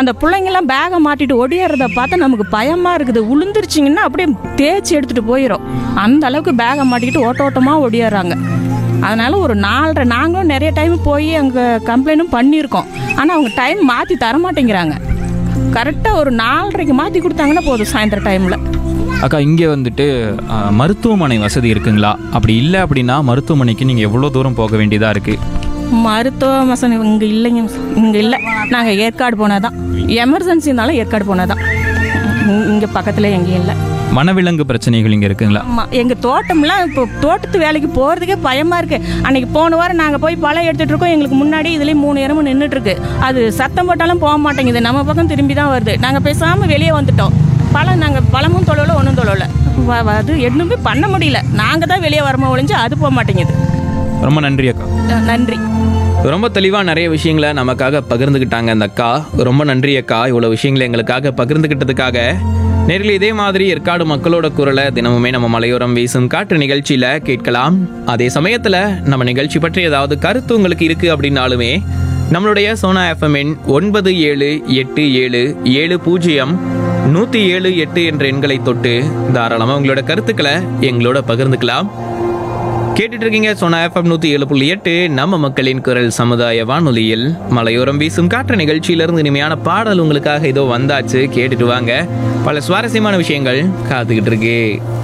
அந்த பிள்ளைங்கெல்லாம் பேகை மாட்டிட்டு ஒடியாறத பார்த்தா நமக்கு பயமாக இருக்குது உளுந்துருச்சிங்கன்னா அப்படியே தேய்ச்சி எடுத்துகிட்டு போயிடும் அந்த அளவுக்கு பேகை மாட்டிக்கிட்டு ஓட்ட ஓட்டமாக ஒடியாறாங்க அதனால ஒரு நாலரை நாங்களும் நிறைய டைம் போய் அங்கே கம்ப்ளைண்ட்டும் பண்ணியிருக்கோம் ஆனால் அவங்க டைம் மாற்றி தர மாட்டேங்கிறாங்க கரெக்டாக ஒரு நாலரைக்கு மாற்றி கொடுத்தாங்கன்னா போதும் சாயந்தரம் டைமில் அக்கா இங்கே வந்துட்டு ஆ, மருத்துவமனை வசதி இருக்குங்களா அப்படி இல்லை அப்படின்னா மருத்துவமனைக்கு நீங்கள் எவ்வளோ தூரம் போக வேண்டியதாக இருக்குது மருத்துவ வசதி இங்கே இல்லைங்க இங்கே இல்லை நாங்கள் ஏற்காடு போனால் தான் எமர்ஜென்சினாலும் ஏற்காடு போனால் தான் இங்கே பக்கத்தில் எங்கேயும் இல்லை வனவிலங்கு பிரச்சனைகள் இங்கே இருக்குங்களா ஆமாம் எங்கள் தோட்டம்லாம் இப்போ தோட்டத்து வேலைக்கு போகிறதுக்கே பயமாக இருக்குது அன்னைக்கு போன வாரம் நாங்கள் போய் பழம் எடுத்துகிட்டு இருக்கோம் எங்களுக்கு முன்னாடி இதுலேயும் மூணு இடமும் நின்றுட்டு இருக்கு அது சத்தம் போட்டாலும் போக மாட்டேங்குது நம்ம பக்கம் திரும்பி தான் வருது நாங்கள் பேசாமல் வெளியே வந்துட்டோம் பழம் நாங்கள் பழமும் தொழல ஒன்றும் தொழல வ- வ- அது எதுவுமே பண்ண முடியல நாங்கள் தான் வெளியே வரமா ஒழிஞ்சு அது போக மாட்டேங்குது ரொம்ப நன்றி அக்கா அஹ் நன்றி ரொம்ப தெளிவாக நிறைய விஷயங்களை நமக்காக பகிர்ந்துக்கிட்டாங்க அந்த அக்கா ரொம்ப நன்றி அக்கா இவ்வளோ விஷயங்களை எங்களுக்காக பகிர்ந்துக்கிட்டதுக்காக நேரில் இதே மாதிரி ஏற்காடு மக்களோட குரலை தினமுமே நம்ம மலையோரம் வீசும் காற்று நிகழ்ச்சியில் கேட்கலாம் அதே சமயத்தில் நம்ம நிகழ்ச்சி பற்றி ஏதாவது கருத்து உங்களுக்கு இருக்குது அப்படின்னாலுமே நம்மளுடைய சோனா எஃப்எம்என் ஒன்பது ஏழு எட்டு ஏழு ஏழு பூஜ்ஜியம் நூற்றி ஏழு எட்டு என்ற எண்களை தொட்டு தாராளமாக உங்களோட கருத்துக்களை எங்களோட பகிர்ந்துக்கலாம் கேட்டுட்டு இருக்கீங்க சோனா எஃப்எம் நூத்தி ஏழு புள்ளி எட்டு நம்ம மக்களின் குரல் சமுதாய வானொலியில் மலையோரம் வீசும் காற்று நிகழ்ச்சியிலிருந்து இனிமையான பாடல் உங்களுக்காக இதோ வந்தாச்சு கேட்டுட்டு வாங்க பல சுவாரஸ்யமான விஷயங்கள் காத்துக்கிட்டு இருக்கு